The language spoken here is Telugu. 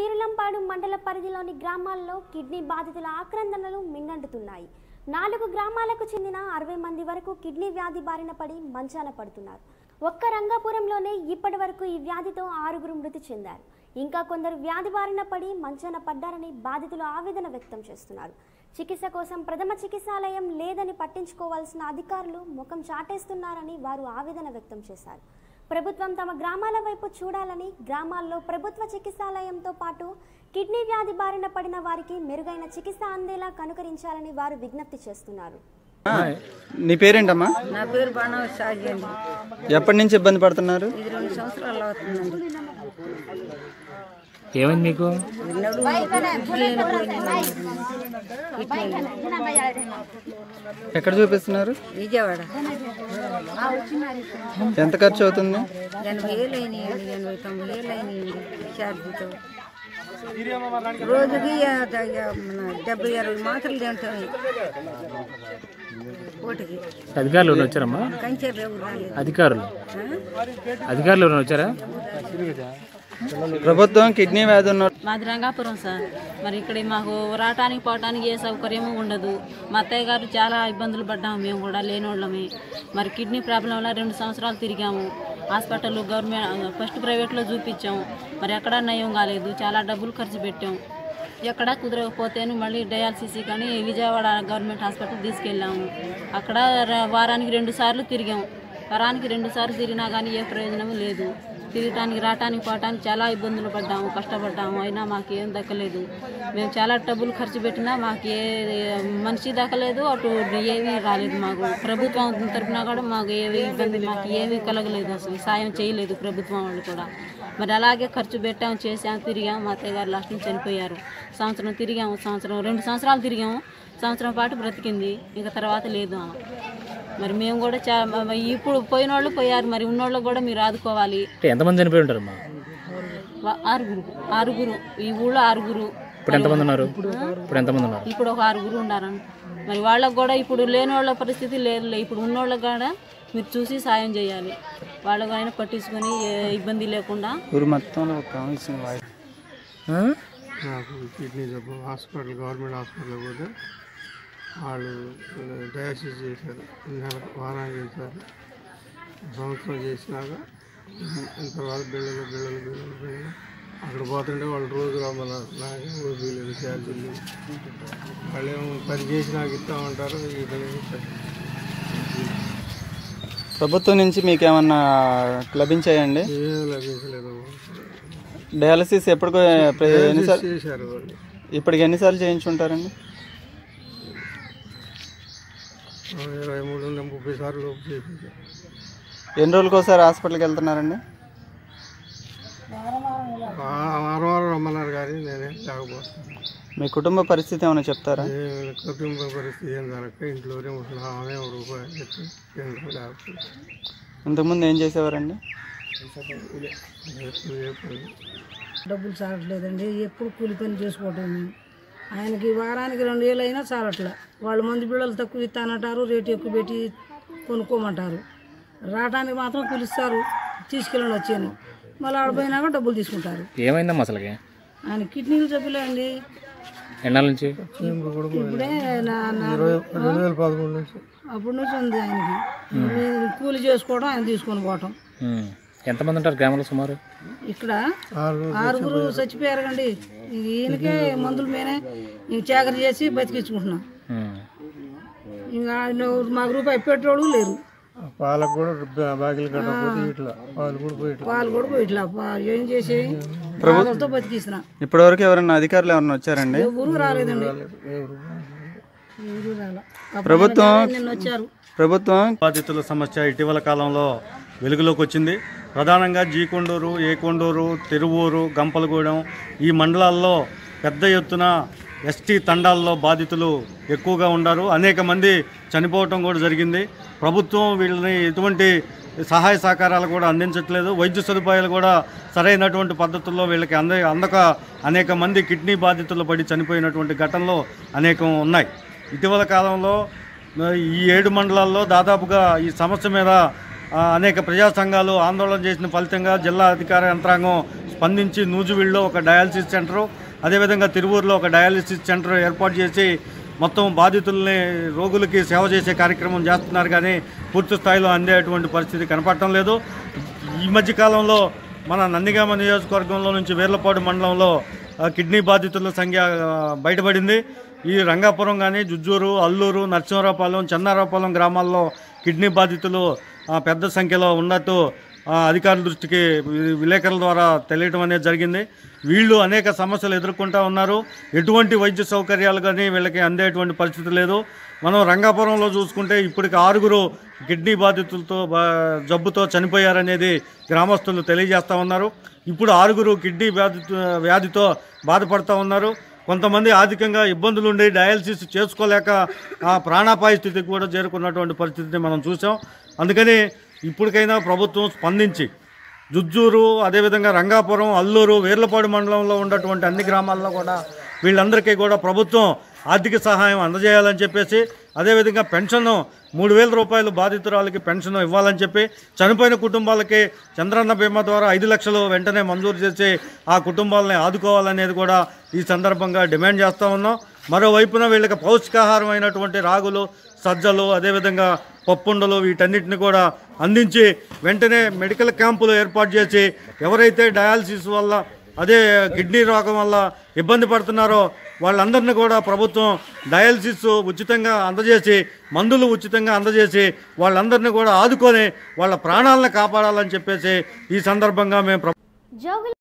వీరులంపాడు మండల పరిధిలోని గ్రామాల్లో కిడ్నీ బాధితుల ఆక్రందనలు మిన్నంటుతున్నాయి నాలుగు గ్రామాలకు చెందిన అరవై మంది వరకు కిడ్నీ వ్యాధి బారిన పడి మంచాన పడుతున్నారు ఒక్క రంగాపురంలోనే ఇప్పటి వరకు ఈ వ్యాధితో ఆరుగురు మృతి చెందారు ఇంకా కొందరు వ్యాధి బారిన పడి మంచాన పడ్డారని బాధితులు ఆవేదన వ్యక్తం చేస్తున్నారు చికిత్స కోసం ప్రథమ చికిత్సాలయం లేదని పట్టించుకోవాల్సిన అధికారులు ముఖం చాటేస్తున్నారని వారు ఆవేదన వ్యక్తం చేశారు ప్రభుత్వం తమ గ్రామాల వైపు చూడాలని గ్రామాల్లో ప్రభుత్వ చికిత్సాలయంతో పాటు కిడ్నీ వ్యాధి బారిన పడిన వారికి మెరుగైన చికిత్స అందేలా కనుకరించాలని వారు విజ్ఞప్తి చేస్తున్నారు ఆ, నీ పేరేంటమ్మా నా పేరు బాణవ షాజీ అండి ఎప్పటి నుంచి ఇబ్బంది పడుతున్నారు ఇది రెండు సంవత్సరాలు అవుతుందండి ఏమైంది మీకు నడుము ఇడ్లీలు పోయినాయి. ఇడ్లీలు. ఎక్కడ చూపిస్తున్నారు విజయవాడ ఎంత ఖర్చు అవుతుంది ఎనభై వేలు అయినాయండి ఎనభై తొంభై వేలు అయినాయండి ఛార్జీతో రోజుకి ఆ, ద- ఆ, మన డెబ్బై అరవై మాత్రలు తింటాయి ఓటికి అధికారులు ఎవరైనా వచ్చారమ్మా కంచెలు ఎవరు రాలేదు అధికారులు ఆ? అధికారులు ఎవరైనా వచ్చారా ప్రభుత్వం కిడ్నీ వ్యాధి ఉన్న మాది రంగాపురం సార్ మరి ఇక్కడ మాకు రావటానికి పోవటానికి ఏ సౌకర్యము ఉండదు మా అత్తయ్య గారు చాలా ఇబ్బందులు పడ్డాము మేము కూడా లేనోళ్ళమే మరి కిడ్నీ ప్రాబ్లం వల్ల రెండు సంవత్సరాలు తిరిగాము హాస్పిటల్ గవర్నమెంట్ ఫస్ట్ ప్రైవేట్లో చూపించాము మరి ఎక్కడా నయం కాలేదు చాలా డబ్బులు ఖర్చు పెట్టాం ఎక్కడా కుదరకపోతేను మళ్ళీ డయాలసిస్ కానీ విజయవాడ గవర్నమెంట్ హాస్పిటల్ తీసుకెళ్ళాము అక్కడ ర- వారానికి రెండు సార్లు తిరిగాము వారానికి రెండు సార్లు తిరిగినా కానీ ఏ ప్రయోజనం లేదు తిరగటానికి రావటానికి పోవటానికి చాలా ఇబ్బందులు పడ్డాము కష్టపడ్డాము అయినా మాకు ఏం దక్కలేదు మేము చాలా డబ్బులు ఖర్చు పెట్టినా మాకు ఏ మనిషి దక్కలేదు అటు ఏమీ రాలేదు మాకు ప్రభుత్వం తరపున కూడా మాకు ఏవి ఇబ్బంది మాకు ఏమీ కలగలేదు అసలు సాయం చేయలేదు ప్రభుత్వం వాళ్ళు కూడా మరి అలాగే ఖర్చు పెట్టాము చేసాము తిరిగాము మా అత్తయ్య గారు లాస్ట్ నుంచి చనిపోయారు సంవత్సరం తిరిగాము సంవత్సరం రెండు సంవత్సరాలు తిరిగాము సంవత్సరం పాటు బ్రతికింది ఇంకా తర్వాత లేదు ఆమె మరి మేము కూడా చా మ- ఇప్పుడు పోయిన వాళ్ళు పోయారు మరి ఉన్నోళ్ళు కూడా మీరు ఆదుకోవాలి అంటే ఎంతమంది చనిపోయి ఉంటారమ్మా వా- ఆరుగురు ఆరుగురు ఈ ఊళ్ళో ఆరుగురు ఇప్పుడు ఎంతమంది ఉన్నారు ఇప్పుడు ఎంతమంది ఉన్నారు ఇప్పుడు ఒక ఆరుగురు ఉన్నారని మరి వాళ్ళకు కూడా ఇప్పుడు లేని వాళ్ళ పరిస్థితి లేదు ఇప్పుడు ఉన్నోళ్ళకి కూడా మీరు చూసి సాయం చేయాలి వాళ్ళకు అయినా పట్టించుకొని ఏ ఇబ్బంది లేకుండా ఊరు మొత్తంలో కావాల్సిన వాయి- ఆ? నాకు కిడ్నీ జబ్బు హాస్పిటల్ గవర్నమెంట్ హాస్పిటల్ పోతే వాళ్ళు డయాలసిస్ చేశారు నెల వారానికి చేశారు సంవత్సరం చేసినాక తర్వాత బిళ్ళలు బిళ్ళలు బిళ్ళలు బిళ్ళలు అక్కడ పోతుంటే వాళ్ళు రోజు రమ్మన్నారు నాకేం ఓపీ లేదు ఛార్జీలు లేవు. వాళ్ళు ఏమో పని చేసి నాకు ఇస్తామంటారు ఈ పని ప్రభుత్వం నుంచి మీకు ఏమన్నా లభించాయండి ఏం లభించలేదు డయాలసిస్ ఎప్పుడు ఎన్నిసార్లు చేశారు వాళ్ళు ఇప్పటికి ఎన్నిసార్లు చేయించుంటారండి ఆ, ఇరవై మూడు నుండి ముప్పై సార్లు లోపు చేశారు ఎన్ని రోజులకు ఒకసారి హాస్పిటల్కి వెళ్తున్నారండి వారం వారం రమ్మన్నారు కానీ నేనే లేకపోతాను మీ కుటుంబ పరిస్థితి ఏమైనా చెప్తారా ఏ కుటుంబ పరిస్థితి ఏం జరగక ఇంట్లోనే ఉంటున్నాం ఆమె ఒక రూపాయి చెప్పి కేంద్రం లేకపోతే ఇంతకుముందు ఏం చేసేవారండి ఎప్పుడు ఏ పని డబ్బులు చాలట్లేదండి ఎప్పుడు కూలి పని చేసుకోవటం మేము ఆయనకి వారానికి రెండు వేలు అయినా చాలట్లే వాళ్ళు మంది బిళ్ళలు తక్కువ ఇస్తానంటారు రేటు ఎక్కువ పెట్టి కొనుక్కోమంటారు రావడానికి మాత్రం పిలుస్తారు తీసుకెళ్ళండి వచ్చాను మళ్ళీ ఆడిపోయినాక డబ్బులు తీసుకుంటారు ఏమైందమ్మా అసలుకి ఆయన కిడ్నీలు జబ్బులే అండి ఎన్నాళ్ళ నుంచి ఇప్పుడే నా నా రెండు వేల పదమూడు నుంచి అప్పటి నుంచి ఉంది ఆయనకి మేము కూలి చేసుకోవడం ఆయన తీసుకొని పోవటం ఉమ్. ఎంతమంది ఉంటారు గ్రామంలో సుమారు ఇక్కడ ఆరుగురు చచ్చిపోయారు కండి ఈయనకే మందులు మేనే ఇంక చాకరీ చేసి బతికించుకుంటున్నాం ఉమ్. ఇంకా ఆయన మాకు రూపాయి పెట్టేవాళ్ళు లేరు పాలకు కూడా బా- బాకీలు కట్టకపోతే ఇట్లా పాలు కూడా పోయి ఇట్లా పాలు కూడా పోయి ఇట్లా పా- ఏం చేసి బాధలతో బతికిస్తున్నా ఇప్పటివరకు ఎవరైనా అధికారులు ఎవరైనా వచ్చారండి ఎవరు రాలేదండి ఎవరు రాలే ప్రభుత్వం నిన్న వచ్చారు ప్రభుత్వం బాధితుల సమస్య ఇటీవల కాలంలో వెలుగులోకి వచ్చింది ప్రధానంగా జీకొండూరు ఏకొండూరు తిరువూరు గంపలగూడెం ఈ మండలాల్లో పెద్ద ఎత్తున ఎస్టీ తండాల్లో బాధితులు ఎక్కువగా ఉన్నారు అనేక మంది చనిపోవటం కూడా జరిగింది ప్రభుత్వం వీళ్ళని ఎటువంటి సహాయ సహకారాలు కూడా అందించట్లేదు వైద్య సదుపాయాలు కూడా సరైనటువంటి పద్ధతుల్లో వీళ్ళకి అంద అందక అనేక మంది కిడ్నీ బాధితులు పడి చనిపోయినటువంటి ఘటనలు అనేకం ఉన్నాయి ఇటీవల కాలంలో ఈ ఏడు మండలాల్లో దాదాపుగా ఈ సమస్య మీద ఆ, అనేక ప్రజా సంఘాలు ఆందోళన చేసిన ఫలితంగా జిల్లా అధికార యంత్రాంగం స్పందించి నూజువీడులో ఒక డయాలసిస్ సెంటరు అదేవిధంగా తిరువూరులో ఒక డయాలసిస్ సెంటర్ ఏర్పాటు చేసి మొత్తం బాధితుల్ని రోగులకి సేవ చేసే కార్యక్రమం చేస్తున్నారు కానీ పూర్తి స్థాయిలో అందేటువంటి పరిస్థితి కనపడటం లేదు ఈ మధ్య కాలంలో మన నందిగామ నియోజకవర్గంలో నుంచి వీర్లపాడు మండలంలో ఆ, కిడ్నీ బాధితుల సంఖ్య ఆ, బయటపడింది ఈ రంగాపురం కానీ జుజ్జూరు అల్లూరు నరసింహరావుపాలెం చెన్నారావుపాలెం గ్రామాల్లో కిడ్నీ బాధితులు ఆ, పెద్ద సంఖ్యలో ఉన్నట్టు ఆ, అధికారుల దృష్టికి వి- విలేకరుల ద్వారా తెలియటం అనేది జరిగింది వీళ్ళు అనేక సమస్యలు ఎదుర్కొంటా ఉన్నారు ఎటువంటి వైద్య సౌకర్యాలు కానీ వీళ్ళకి అందేటువంటి పరిస్థితి లేదు మనం రంగాపురంలో చూసుకుంటే ఇప్పటికి ఆరుగురు కిడ్నీ బాధితులతో బా- జబ్బుతో చనిపోయారనేది గ్రామస్తులు తెలియజేస్తూ ఉన్నారు ఇప్పుడు ఆరుగురు కిడ్నీ వ్యాధి వ్యాధితో బాధపడుతూ ఉన్నారు కొంతమంది ఆర్థికంగా ఇబ్బందులు ఉండి డయాలసిస్ చేసుకోలేక ఆ ప్రాణాపాయ స్థితికి కూడా చేరుకున్నటువంటి పరిస్థితిని మనం చూసాం అందుకని ఇప్పటికైనా ప్రభుత్వం స్పందించి జుజ్జూరు అదేవిధంగా రంగాపురం అల్లూరు వీర్లపాడు మండలంలో ఉన్నటువంటి అన్ని గ్రామాల్లో కూడా వీళ్ళందరికీ కూడా ప్రభుత్వం ఆర్థిక సహాయం అందజేయాలని చెప్పేసి అదేవిధంగా పెన్షన్ మూడు వేల రూపాయలు బాధితురాలకి పెన్షన్ ఇవ్వాలని చెప్పి చనిపోయిన కుటుంబాలకి చంద్రన్న బీమా ద్వారా ఐదు లక్షలు వెంటనే మంజూరు చేసి ఆ కుటుంబాలని ఆదుకోవాలనేది కూడా ఈ సందర్భంగా డిమాండ్ చేస్తూ ఉన్నాం మరోవైపున వీళ్ళకి పౌష్టికాహారం అయినటువంటి రాగులు సజ్జలు అదేవిధంగా పప్పుండలు వీటన్నిటిని కూడా అందించి వెంటనే మెడికల్ క్యాంపులు ఏర్పాటు చేసి ఎవరైతే డయాలసిస్ వల్ల అదే కిడ్నీ రోగం వల్ల ఇబ్బంది పడుతున్నారో వాళ్ళందరినీ కూడా ప్రభుత్వం డయాలసిస్ ఉచితంగా అందజేసి మందులు ఉచితంగా అందజేసి వాళ్ళందరినీ కూడా ఆదుకొని వాళ్ళ ప్రాణాలను కాపాడాలని చెప్పేసి ఈ సందర్భంగా మేము ప్ర- జోగుల